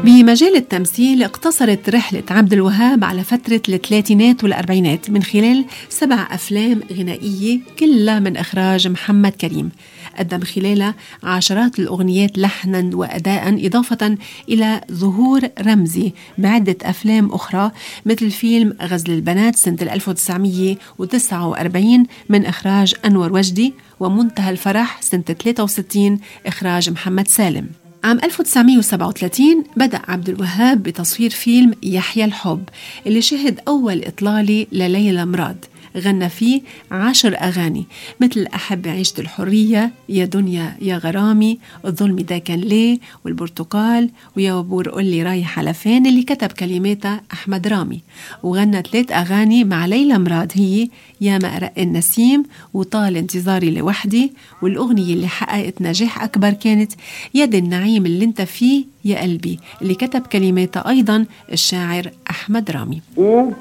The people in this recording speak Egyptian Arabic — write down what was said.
بمجال التمثيل اقتصرت رحلة عبد الوهاب على فترة الثلاثينات والأربعينات من خلال سبع أفلام غنائية كلها من إخراج محمد كريم قدم خلالها عشرات الأغنيات لحنا وأداء إضافة إلى ظهور رمزي بعدة أفلام أخرى مثل فيلم غزل البنات سنة 1949 من إخراج أنور وجدي ومنتهى الفرح سنة 63 إخراج محمد سالم عام 1937 بدأ عبد الوهاب بتصوير فيلم يحيى الحب اللي شهد أول إطلالة لليلى مراد غنى فيه عشر أغاني مثل أحب عيشة الحرية يا دنيا يا غرامي الظلم ده كان ليه والبرتقال ويا بور قولي رايح على فين اللي كتب كلماتها أحمد رامي وغنى ثلاث أغاني مع ليلى مراد هي يا ما أرق النسيم وطال انتظاري لوحدي والأغنية اللي حققت نجاح أكبر كانت يد النعيم اللي انت فيه يا قلبي اللي كتب كلماتها أيضا الشاعر أحمد رامي